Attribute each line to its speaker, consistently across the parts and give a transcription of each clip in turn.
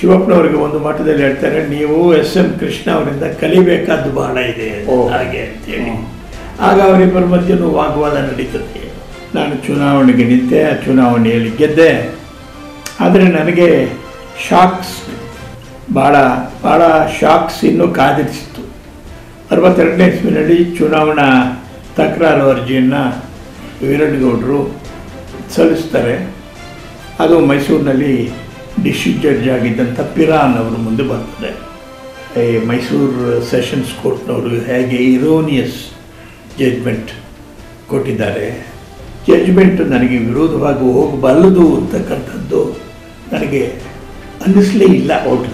Speaker 1: ಶಿವಪ್ಪನವರಿಗೆ ಒಂದು ಮಠದಲ್ಲಿ ಹೇಳ್ತಾರೆ ನೀವು ಎಸ್ ಎಂ ಕೃಷ್ಣ ಅವರಿಂದ ಕಲಿಬೇಕಾದ್ದು ಬಹಳ ಇದೆ
Speaker 2: ಓ.
Speaker 1: ಹಾಗೆ ಅಂತೇಳಿ ಆಗ ಅವರಿಬ್ಬರ ಮಧ್ಯನೂ ವಾಗ್ವಾದ ನಡೀತದೆ ನಾನು ಚುನಾವಣೆಗೆ ನಿಂತೆ ಆ ಚುನಾವಣೆಯಲ್ಲಿ ಗೆದ್ದೆ ಆದರೆ ನನಗೆ ಶಾಕ್ಸ್ ಭಾಳ ಭಾಳ ಶಾಕ್ಸ್ ಇನ್ನೂ ಕಾದಿರಿಸಿತ್ತು ಅರವತ್ತೆರಡನೇ ಇಸ್ವಿನಲ್ಲಿ ಚುನಾವಣಾ ತಕರಾರು ಅರ್ಜಿಯನ್ನು ವೀರಣ್ಣಗೌಡರು ಸಲ್ಲಿಸ್ತಾರೆ ಅದು ಮೈಸೂರಿನಲ್ಲಿ ಡಿಸ್ಟ್ರಿಕ್ಟ್ ಜಡ್ಜ್ ಆಗಿದ್ದಂಥ ಪಿರಾನ್ ಅವರು ಮುಂದೆ ಬರ್ತದೆ ಈ ಮೈಸೂರು ಸೆಷನ್ಸ್ ಕೋರ್ಟ್ನವರು ಹೇಗೆ ಇರೋನಿಯಸ್ ಜಡ್ಜ್ಮೆಂಟ್ ಕೊಟ್ಟಿದ್ದಾರೆ ಜಡ್ಜ್ಮೆಂಟ್ ನನಗೆ ವಿರೋಧವಾಗಿ ಹೋಗಬಲ್ಲದು ಅಂತಕ್ಕಂಥದ್ದು ನನಗೆ ಅನ್ನಿಸ್ಲೇ ಇಲ್ಲ out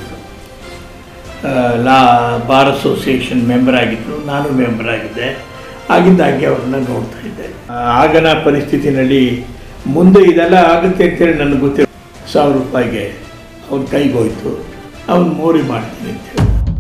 Speaker 1: law bar association member ಆಗಿದ್ದರು ನಾನು ಮೆಂಬರ್ ಆಗಿದ್ದೆ ಆಗಿದ್ದಾಗೆ ಅವ್ರನ್ನ ನೋಡ್ತಾ ಇದ್ದೆ ಆ, ಆಗನ ಪರಿಸ್ಥಿತಿನಲ್ಲಿ ಮುಂದೆ ಇದೆಲ್ಲ ಆಗುತ್ತೆ ಅಂತೇಳಿ ನನಗೆ ಗೊತ್ತಿಲ್ಲ ಸಾವಿರ ರೂಪಾಯಿಗೆ ಅವ್ನ ಕೈಗೆ ಹೋಯ್ತು ಅವ್ನು ಮೋರಿ ಮಾಡ್ತೀನಿ ಅಂತೇಳಿ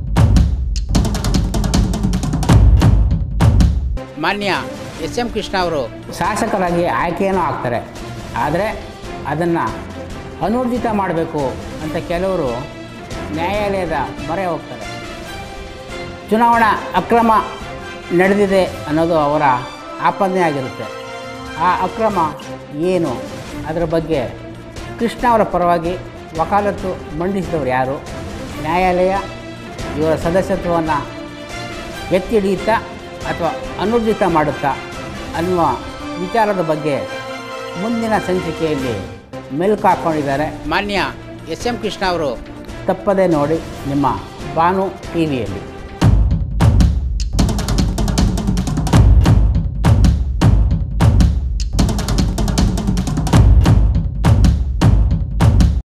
Speaker 3: ಮಾನ್ಯ ಎಸ್ ಎಂ ಕೃಷ್ಣ ಅವರು
Speaker 4: ಶಾಸಕರಾಗಿ ಆಯ್ಕೆಯೂ ಆಗ್ತಾರೆ ಆದರೆ ಅದನ್ನು ಅನೂರ್ಜಿತ ಮಾಡಬೇಕು ಅಂತ ಕೆಲವರು ನ್ಯಾಯಾಲಯದ ಮೊರೆ ಹೋಗ್ತಾರೆ ಚುನಾವಣಾ ಅಕ್ರಮ ನಡೆದಿದೆ ಅನ್ನೋದು ಅವರ ಆಪಾದನೆ ಆಗಿರುತ್ತೆ ಆ ಅಕ್ರಮ ಏನು ಅದರ ಬಗ್ಗೆ ಕೃಷ್ಣ ಅವರ ಪರವಾಗಿ ವಕಾಲತ್ತು ಮಂಡಿಸಿದವರು ಯಾರು ನ್ಯಾಯಾಲಯ ಇವರ ಸದಸ್ಯತ್ವವನ್ನು ಎತ್ತಿ ಹಿಡಿಯುತ್ತಾ ಅಥವಾ ಅನೂರ್ಜಿತ ಮಾಡುತ್ತಾ ಅನ್ನುವ ವಿಚಾರದ ಬಗ್ಗೆ ಮುಂದಿನ ಸಂಚಿಕೆಯಲ್ಲಿ ಮೆಲುಕು ಹಾಕ್ಕೊಂಡಿದ್ದಾರೆ
Speaker 3: ಮಾನ್ಯ ಎಸ್ ಎಂ ಕೃಷ್ಣ ಅವರು
Speaker 4: ತಪ್ಪದೇ ನೋಡಿ ನಿಮ್ಮ ಬಾನು ಟಿ ವಿಯಲ್ಲಿ